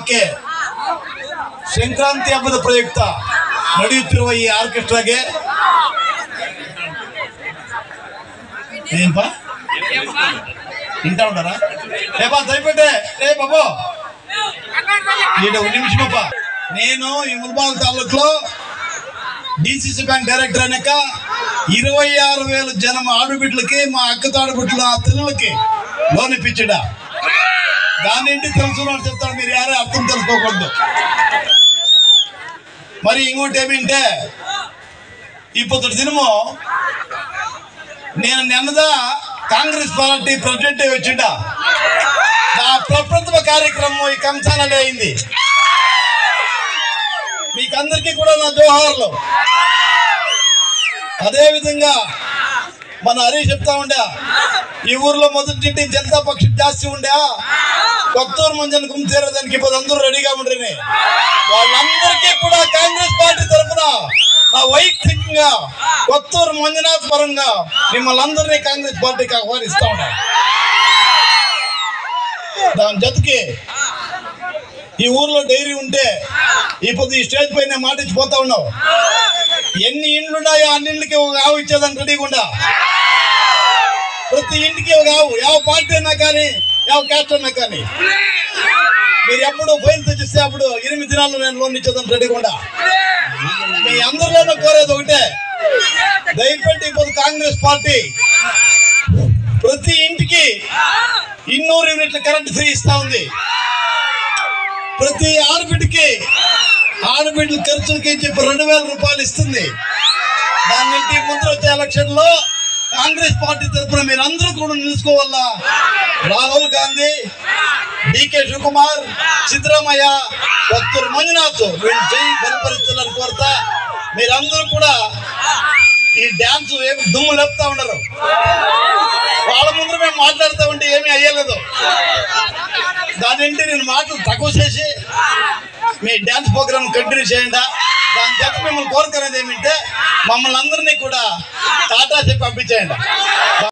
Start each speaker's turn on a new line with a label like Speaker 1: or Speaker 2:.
Speaker 1: ಕಾರ್ಯಕ್ರಮಕ್ಕೆ ಸಂಕ್ರಾಂತಿ ಹಬ್ಬದ ಪ್ರಯುಕ್ತ ನಡೆಯುತ್ತಿರುವ ಈ ಆರ್ಕೆಸ್ಟ್ರಾಗೆ ఏంపా వింటా ఉంటారా రేపా సరిపెట్టే రే బాబు ఈడ ఒక నిమిషమప్ప నేను ఈ ముల్బాల్ తాలూకులో డిసిసి బ్యాంక్ డైరెక్టర్ అనక ఇరవై ఆరు వేలు జనం ఆడబిడ్డలకి మా అక్క తాడబిడ్డల పిల్లలకి లోన్ ఇప్పించడా దాని ఇంటి తెలుసుకున్నాడు చెప్తాడు మీరు యారే అర్థం తెలుసుకోకూడదు మరి ఇంకోటి ఏమింటే ఇప్పుడు దినము నేను నిన్నదా కాంగ్రెస్ పార్టీ ప్రెసిడెంట్ వచ్చిండ నా ప్రప్రథమ కార్యక్రమం ఈ కంసాలలో అయింది మీకందరికీ కూడా నా జోహార్లు అదే విధంగా మన హరి చెప్తా ఉండే ఈ ఊర్లో మొదటి నుండి జనతా పక్షం జాస్తి ఉండే కొత్తూరు మంజన్ గుంతేరదానికి ఇప్పుడు అందరూ రెడీగా ఉండరని వాళ్ళందరికీ కూడా కాంగ్రెస్ పార్టీ తరఫున నా వైయక్తికంగా కొత్తూరు మంజునాథ్ పరంగా మిమ్మల్ని అందరినీ కాంగ్రెస్ పార్టీకి ఆహ్వానిస్తా ఉన్నా దాని జతకి ఈ ఊర్లో డైరీ ఉంటే ఇప్పుడు ఈ స్టేజ్ పైన మాట ఇచ్చి పోతా ఉన్నావు ఎన్ని ఇండ్లు ఉన్నాయో అన్ని ఇండ్లకి ఒక ఆవు ఇచ్చేదాన్ని రెడీగా ఉండా ప్రతి ఇంటికి ఒక ఆవు ಯಾವ పార్టీ అన్నా కానీ ಯಾವ క్యాస్ట్ అన్నా కానీ మీరు ఎప్పుడు ఫైల్ తెచ్చిస్తే అప్పుడు ఎనిమిది దినాల్లో నేను లోన్ ఇచ్చేదాన్ని రెడీగా ఉండా మీ అందరిలోనూ కోరేది ఒకటే దయపెట్టి ఇప్పుడు కాంగ్రెస్ పార్టీ ప్రతి ఇంటికి ఇన్నూరు యూనిట్ల కరెంట్ ఫ్రీ ఇస్తా ఉంది ప్రతి ఆడబిడ్డకి ఆడబిడ్డల ఖర్చులకి చెప్పి రెండు వేల రూపాయలు ఇస్తుంది దాని ఇంటి ముందు వచ్చే ఎలక్షన్ లో కాంగ్రెస్ పార్టీ తరఫున మీరు అందరూ కూడా నిలుచుకోవాలా రాహుల్ గాంధీ డికే శివకుమార్ సిద్ధరామయ్య కొత్తూరు మంజునాథ్ వీళ్ళు జై బలపరించాలని కోరుతా మీరందరూ కూడా ఈ డ్యాన్స్ ఏమి దుమ్ము లేపుతా ఉండరు వాళ్ళ ముందు మేము మాట్లాడుతూ ఉంటే ఏమీ అయ్యలేదు దాని ఏంటి నేను మాటలు తక్కువ చేసి మీ డ్యాన్స్ ప్రోగ్రామ్ కంటిన్యూ చేయండి దాని చేత మిమ్మల్ని కోరుకునేది ఏమిటంటే మమ్మల్ని అందరినీ కూడా టాటా చెప్పి పంపించేయండి